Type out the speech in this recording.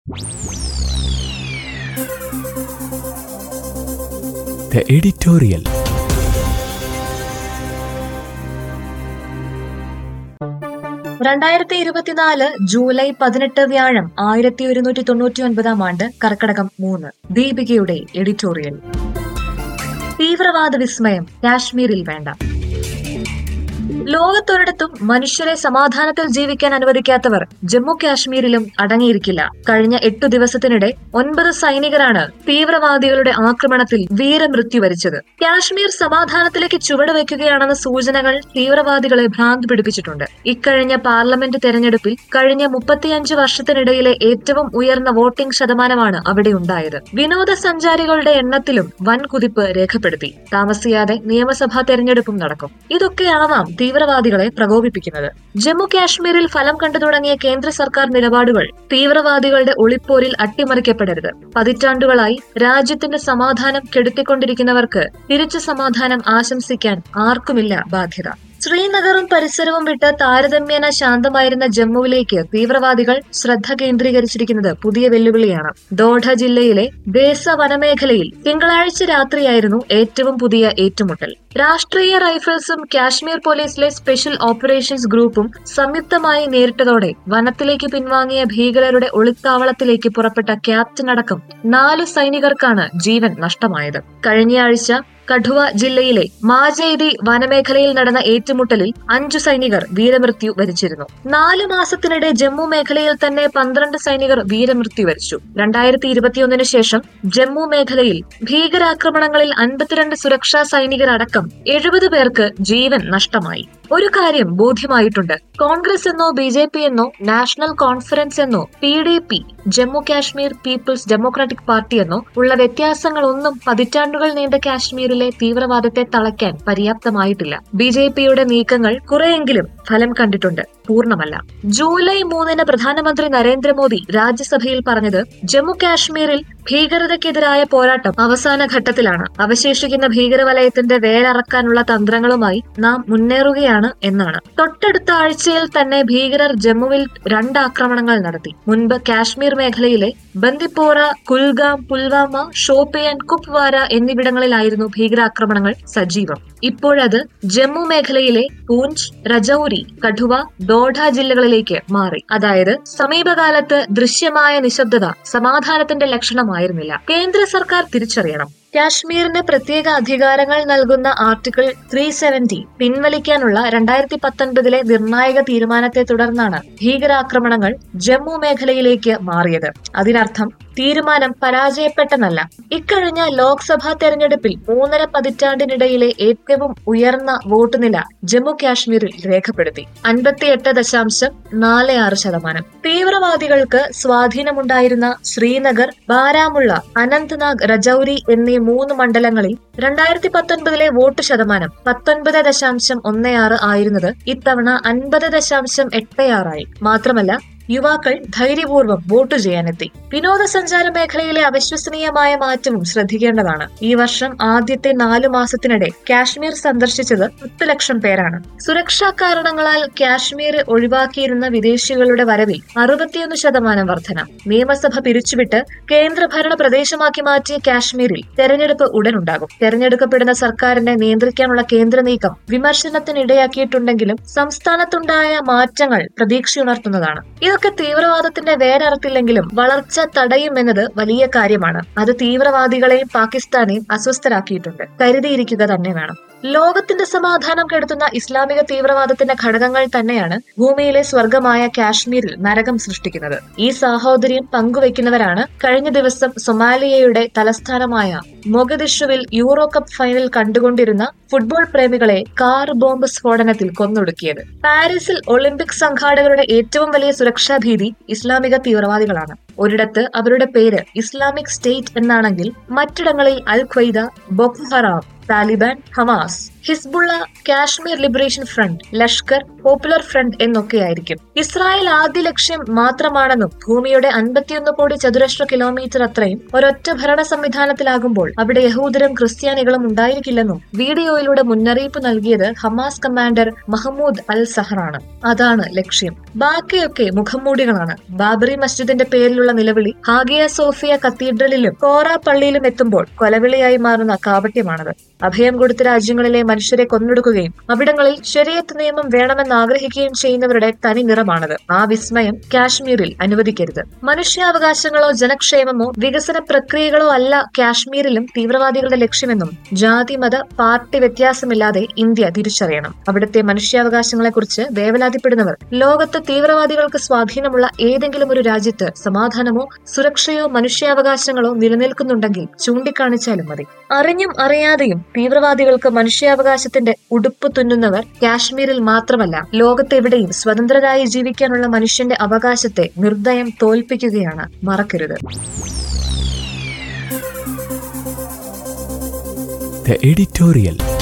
The editorial. രണ്ടായിരത്തി ഇരുപത്തിനാല് July പതിനെട്ട് വ്യാഴം ആയിരത്തി ഒരുന്നൂറ്റി തൊണ്ണൂറ്റി ഒൻപതാം ആണ്ട് കർക്കടകം മൂന്ന് ദീപികയുടെ എഡിറ്റോറിയൽ തീവ്രവാദ വിസ്മയം കാശ്മീരിൽ വേണ്ട ലോകത്തൊരിടത്തും മനുഷ്യരെ സമാധാനത്തിൽ ജീവിക്കാൻ അനുവദിക്കാത്തവർ ജമ്മു കാശ്മീരിലും അടങ്ങിയിരിക്കില്ല കഴിഞ്ഞ എട്ടു ദിവസത്തിനിടെ ഒൻപത് സൈനികരാണ് തീവ്രവാദികളുടെ ആക്രമണത്തിൽ വീരമൃത്യു വരിച്ചത് കാശ്മീർ സമാധാനത്തിലേക്ക് ചുവടുവെക്കുകയാണെന്ന സൂചനകൾ തീവ്രവാദികളെ ഭ്രാന്ത് പിടിപ്പിച്ചിട്ടുണ്ട് ഇക്കഴിഞ്ഞ പാർലമെന്റ് തെരഞ്ഞെടുപ്പിൽ കഴിഞ്ഞ മുപ്പത്തിയഞ്ച് വർഷത്തിനിടയിലെ ഏറ്റവും ഉയർന്ന വോട്ടിംഗ് ശതമാനമാണ് അവിടെ ഉണ്ടായത് വിനോദസഞ്ചാരികളുടെ എണ്ണത്തിലും വൻ കുതിപ്പ് രേഖപ്പെടുത്തി താമസിയാതെ നിയമസഭാ തെരഞ്ഞെടുപ്പും നടക്കും ഇതൊക്കെയാവാം തീവ്രവാദികളെ പ്രകോപിപ്പിക്കുന്നത് ജമ്മു കാശ്മീരിൽ ഫലം കണ്ടു തുടങ്ങിയ കേന്ദ്ര സർക്കാർ നിലപാടുകൾ തീവ്രവാദികളുടെ ഒളിപ്പോരിൽ അട്ടിമറിക്കപ്പെടരുത് പതിറ്റാണ്ടുകളായി രാജ്യത്തിന്റെ സമാധാനം കെടുത്തിക്കൊണ്ടിരിക്കുന്നവർക്ക് തിരിച്ചു സമാധാനം ആശംസിക്കാൻ ആർക്കുമില്ല ബാധ്യത ശ്രീനഗറും പരിസരവും വിട്ട് താരതമ്യേന ശാന്തമായിരുന്ന ജമ്മുവിലേക്ക് തീവ്രവാദികൾ ശ്രദ്ധ കേന്ദ്രീകരിച്ചിരിക്കുന്നത് പുതിയ വെല്ലുവിളിയാണ് ദോഢ ജില്ലയിലെ ദേശ വനമേഖലയിൽ തിങ്കളാഴ്ച രാത്രിയായിരുന്നു ഏറ്റവും പുതിയ ഏറ്റുമുട്ടൽ രാഷ്ട്രീയ റൈഫിൾസും കാശ്മീർ പോലീസിലെ സ്പെഷ്യൽ ഓപ്പറേഷൻസ് ഗ്രൂപ്പും സംയുക്തമായി നേരിട്ടതോടെ വനത്തിലേക്ക് പിൻവാങ്ങിയ ഭീകരരുടെ ഒളിത്താവളത്തിലേക്ക് പുറപ്പെട്ട ക്യാപ്റ്റൻ അടക്കം നാല് സൈനികർക്കാണ് ജീവൻ നഷ്ടമായത് കഴിഞ്ഞയാഴ്ച കഠുവ ജില്ലയിലെ മാജേരി വനമേഖലയിൽ നടന്ന ഏറ്റുമുട്ടലിൽ അഞ്ചു സൈനികർ വീരമൃത്യു വരിച്ചിരുന്നു നാലു മാസത്തിനിടെ ജമ്മു മേഖലയിൽ തന്നെ പന്ത്രണ്ട് സൈനികർ വീരമൃത്യു വരിച്ചു രണ്ടായിരത്തി ഇരുപത്തിയൊന്നിന് ശേഷം ജമ്മു മേഖലയിൽ ഭീകരാക്രമണങ്ങളിൽ അൻപത്തിരണ്ട് സുരക്ഷാ സൈനികരടക്കം എഴുപത് പേർക്ക് ജീവൻ നഷ്ടമായി ഒരു കാര്യം ബോധ്യമായിട്ടുണ്ട് കോൺഗ്രസ് എന്നോ ബി ജെ പി എന്നോ നാഷണൽ കോൺഫറൻസ് എന്നോ P D P Jammu Kashmir People's Democratic Party എന്നോ ഉള്ള വ്യത്യാസങ്ങളൊന്നും പതിറ്റാണ്ടുകൾ നീണ്ട കാശ്മീരിലെ തീവ്രവാദത്തെ തളയ്ക്കാൻ പര്യാപ്തമായിട്ടില്ല ബി ജെ പിയുടെ നീക്കങ്ങൾ കുറെയെങ്കിലും ഫലം കണ്ടിട്ടുണ്ട് പൂർണ്ണമല്ല ജൂലൈ മൂന്നിന് പ്രധാനമന്ത്രി നരേന്ദ്രമോദി രാജ്യസഭയിൽ പറഞ്ഞത് ജമ്മു കാശ്മീരിൽ ഭീകരതയ്ക്കെതിരായ പോരാട്ടം അവസാന ഘട്ടത്തിലാണ് അവശേഷിക്കുന്ന ഭീകരവലയത്തിന്റെ വേരറക്കാനുള്ള തന്ത്രങ്ങളുമായി നാം മുന്നേറുകയാണ് എന്നാണ് തൊട്ടടുത്ത ആഴ്ചയിൽ തന്നെ ഭീകരർ ജമ്മുവിൽ രണ്ട് ആക്രമണങ്ങൾ നടത്തി മുൻപ് കാശ്മീർ മേഖലയിലെ ബന്ദിപ്പോറ കുൽഗാം പുൽവാമ ഷോപ്പിയാൻ കുപ്വാര എന്നിവിടങ്ങളിലായിരുന്നു ഭീകരാക്രമണങ്ങൾ സജീവം ഇപ്പോഴത് ജമ്മു മേഖലയിലെ പൂഞ്ച് രജൌരി കഠുവ ദോഡ ജില്ലകളിലേക്ക് മാറി അതായത് സമീപകാലത്ത് ദൃശ്യമായ നിശബ്ദത സമാധാനത്തിന്റെ ലക്ഷണമായിരുന്നില്ല കേന്ദ്ര സർക്കാർ തിരിച്ചറിയണം കാശ്മീരിന് പ്രത്യേക അധികാരങ്ങൾ നൽകുന്ന ആർട്ടിക്കിൾ ത്രീ സെവന്റി പിൻവലിക്കാനുള്ള രണ്ടായിരത്തി പത്തൊൻപതിലെ നിർണായക തീരുമാനത്തെ തുടർന്നാണ് ഭീകരാക്രമണങ്ങൾ ജമ്മു മേഖലയിലേക്ക് മാറിയത് അതിനർത്ഥം തീരുമാനം പരാജയപ്പെട്ടെന്നല്ല ഇക്കഴിഞ്ഞ ലോക്സഭാ തെരഞ്ഞെടുപ്പിൽ മൂന്നര പതിറ്റാണ്ടിനിടയിലെ ഏറ്റവും ഉയർന്ന വോട്ട് നില ജമ്മു കാശ്മീരിൽ രേഖപ്പെടുത്തി അൻപത്തിയെട്ട് ദശാംശം നാല് ആറ് ശതമാനം തീവ്രവാദികൾക്ക് സ്വാധീനമുണ്ടായിരുന്ന ശ്രീനഗർ ബാരാമുള്ള അനന്ത്നാഗ് രജൌരി എന്നീ മൂന്ന് മണ്ഡലങ്ങളിൽ രണ്ടായിരത്തി പത്തൊൻപതിലെ വോട്ട് ശതമാനം പത്തൊൻപത് ദശാംശം ഒന്ന് ആറ് ആയിരുന്നത് ഇത്തവണ അൻപത് ദശാംശം എട്ട് ആറായി മാത്രമല്ല യുവാക്കൾ ധൈര്യപൂർവ്വം വോട്ട് ചെയ്യാനെത്തി വിനോദസഞ്ചാര മേഖലയിലെ അവിശ്വസനീയമായ മാറ്റവും ശ്രദ്ധിക്കേണ്ടതാണ് ഈ വർഷം ആദ്യത്തെ നാലു മാസത്തിനിടെ കാശ്മീർ സന്ദർശിച്ചത് പത്ത് ലക്ഷം പേരാണ് സുരക്ഷാ കാരണങ്ങളാൽ കാശ്മീർ ഒഴിവാക്കിയിരുന്ന വിദേശികളുടെ വരവിൽ അറുപത്തിയൊന്ന് ശതമാനം വർധന നിയമസഭ പിരിച്ചുവിട്ട് കേന്ദ്രഭരണ പ്രദേശമാക്കി മാറ്റിയ കാശ്മീരിൽ തെരഞ്ഞെടുപ്പ് ഉടനുണ്ടാകും തെരഞ്ഞെടുക്കപ്പെടുന്ന സർക്കാരിനെ നിയന്ത്രിക്കാനുള്ള കേന്ദ്ര നീക്കം വിമർശനത്തിനിടയാക്കിയിട്ടുണ്ടെങ്കിലും സംസ്ഥാനത്തുണ്ടായ മാറ്റങ്ങൾ പ്രതീക്ഷയുണർത്തുന്നതാണ് ഇതൊക്കെ തീവ്രവാദത്തിന്റെ വേരറത്തില്ലെങ്കിലും വളർച്ച തടയുമെന്നത് വലിയ കാര്യമാണ് അത് തീവ്രവാദികളെയും പാകിസ്ഥാനെയും അസ്വസ്ഥരാക്കിയിട്ടുണ്ട് കരുതിയിരിക്കുക തന്നെ വേണം ലോകത്തിന്റെ സമാധാനം കെടുത്തുന്ന ഇസ്ലാമിക തീവ്രവാദത്തിന്റെ ഘടകങ്ങൾ തന്നെയാണ് ഭൂമിയിലെ സ്വർഗമായ കാശ്മീരിൽ നരകം സൃഷ്ടിക്കുന്നത് ഈ സാഹോദര്യം പങ്കുവയ്ക്കുന്നവരാണ് കഴിഞ്ഞ ദിവസം സൊമാലിയയുടെ തലസ്ഥാനമായ മൊഗദിഷുവിൽ യൂറോ കപ്പ് ഫൈനൽ കണ്ടുകൊണ്ടിരുന്ന ഫുട്ബോൾ പ്രേമികളെ കാർ ബോംബ് സ്ഫോടനത്തിൽ കൊന്നൊടുക്കിയത് പാരീസിൽ ഒളിമ്പിക് സംഘാടകരുടെ ഏറ്റവും വലിയ സുരക്ഷാ ഭീതി ഇസ്ലാമിക തീവ്രവാദികളാണ് ഒരിടത്ത് അവരുടെ പേര് ഇസ്ലാമിക് സ്റ്റേറ്റ് എന്നാണെങ്കിൽ മറ്റിടങ്ങളിൽ al Qaeda Boko Haram Taliban Hamas Hezbollah Kashmir Liberation Front Lashkar Popular Front എന്നൊക്കെയായിരിക്കും ഇസ്രായേൽ ആദ്യ ലക്ഷ്യം മാത്രമാണെന്നും ഭൂമിയുടെ അൻപത്തിയൊന്ന് കോടി ചതുരശ്ര കിലോമീറ്റർ അത്രയും ഒരൊറ്റ ഭരണ സംവിധാനത്തിലാകുമ്പോൾ അവിടെ യഹൂദരും ക്രിസ്ത്യാനികളും ഉണ്ടായിരിക്കില്ലെന്നും വീഡിയോയിലൂടെ മുന്നറിയിപ്പ് നൽകിയത് ഹമാസ് കമാൻഡർ മഹമ്മൂദ് അൽ സഹറാണ് അതാണ് ലക്ഷ്യം ബാക്കിയൊക്കെ മുഖംമൂടികളാണ് ബാബറി മസ്ജിദിന്റെ പേരിലുള്ള നിലവിളി ഹാഗിയ സോഫിയ കത്തീഡ്രലിലും കോറ പള്ളിയിലും എത്തുമ്പോൾ കൊലവിളിയായി മാറുന്ന കാപട്യമാണത് അഭയം കൊടുത്ത രാജ്യങ്ങളിലെ മനുഷ്യരെ കൊന്നൊടുക്കുകയും അവിടങ്ങളിൽ ശരിയത്ത് നിയമം വേണമെന്ന് ആഗ്രഹിക്കുകയും ചെയ്യുന്നവരുടെ തനി നിറമാണത് ആ വിസ്മയം കാശ്മീരിൽ അനുവദിക്കരുത് മനുഷ്യാവകാശങ്ങളോ ജനക്ഷേമമോ വികസന പ്രക്രിയകളോ അല്ല കാശ്മീരിലും തീവ്രവാദികളുടെ ലക്ഷ്യമെന്നും ജാതി മത പാർട്ടി വ്യത്യാസമില്ലാതെ ഇന്ത്യ തിരിച്ചറിയണം അവിടുത്തെ മനുഷ്യാവകാശങ്ങളെക്കുറിച്ച് വേവലാതിപ്പെടുന്നവർ ലോകത്ത് തീവ്രവാദികൾക്ക് സ്വാധീനമുള്ള ഏതെങ്കിലും ഒരു രാജ്യത്ത് സമാധാനമോ സുരക്ഷയോ മനുഷ്യാവകാശങ്ങളോ നിലനിൽക്കുന്നുണ്ടെങ്കിൽ ചൂണ്ടിക്കാണിച്ചാലും മതി അറിഞ്ഞും അറിയാതെയും തീവ്രവാദികൾക്ക് മനുഷ്യാവകാശത്തിന്റെ ഉടുപ്പ് തുന്നുന്നവർ കാശ്മീരിൽ മാത്രമല്ല ലോകത്തെവിടെയും സ്വതന്ത്രരായി ജീവിക്കാനുള്ള മനുഷ്യന്റെ അവകാശത്തെ നിർദ്ദയം തോൽപ്പിക്കുകയാണ് മറക്കരുത് The editorial.